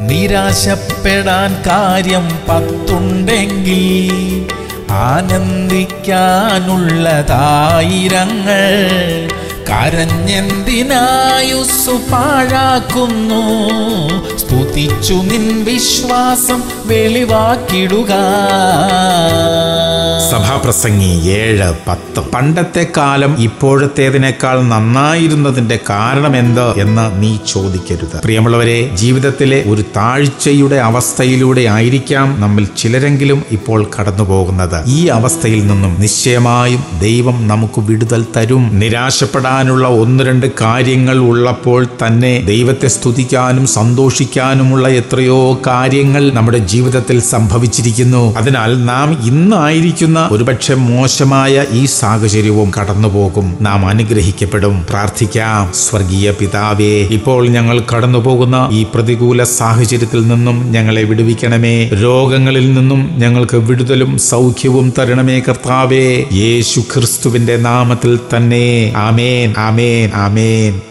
നിരാശപ്പെടാൻ കാര്യം പത്തുണ്ടെങ്കിൽ ആനന്ദിക്കാനുള്ളതായിരങ്ങൾ കരഞ്ഞെന്തിനായുസ്സു പാഴാക്കുന്നു സ്തുതിച്ചു നിൻ വിശ്വാസം വെളിവാക്കിടുക സഭാപ്രസംഗി ഏഴ് പത്ത് പണ്ടത്തെ കാലം ഇപ്പോഴത്തേതിനേക്കാൾ നന്നായിരുന്നതിന്റെ കാരണം എന്ത് എന്ന് നീ ചോദിക്കരുത് പ്രിയമുള്ളവരെ ജീവിതത്തിലെ ഒരു താഴ്ചയുടെ അവസ്ഥയിലൂടെ ആയിരിക്കാം നമ്മിൽ ചിലരെങ്കിലും ഇപ്പോൾ കടന്നു പോകുന്നത് ഈ അവസ്ഥയിൽ നിന്നും നിശ്ചയമായും ദൈവം നമുക്ക് വിടുതൽ തരും നിരാശപ്പെടാനുള്ള ഒന്ന് രണ്ട് കാര്യങ്ങൾ ഉള്ളപ്പോൾ തന്നെ ദൈവത്തെ സ്തുതിക്കാനും സന്തോഷിക്കാനുമുള്ള എത്രയോ കാര്യങ്ങൾ നമ്മുടെ ജീവിതത്തിൽ സംഭവിച്ചിരിക്കുന്നു അതിനാൽ നാം ഇന്നായിരിക്കുന്ന ഒരുപക്ഷെ മോശമായ ഈ സാഹചര്യവും കടന്നുപോകും നാം അനുഗ്രഹിക്കപ്പെടും പ്രാർത്ഥിക്കാം സ്വർഗീയ പിതാവേ ഇപ്പോൾ ഞങ്ങൾ കടന്നുപോകുന്ന ഈ പ്രതികൂല സാഹചര്യത്തിൽ നിന്നും ഞങ്ങളെ വിടുവിക്കണമേ രോഗങ്ങളിൽ നിന്നും ഞങ്ങൾക്ക് വിടുതലും സൗഖ്യവും തരണമേ കർത്താവേ യേശു ക്രിസ്തുവിന്റെ നാമത്തിൽ തന്നെ ആമേൻ ആമേൻ ആമേൻ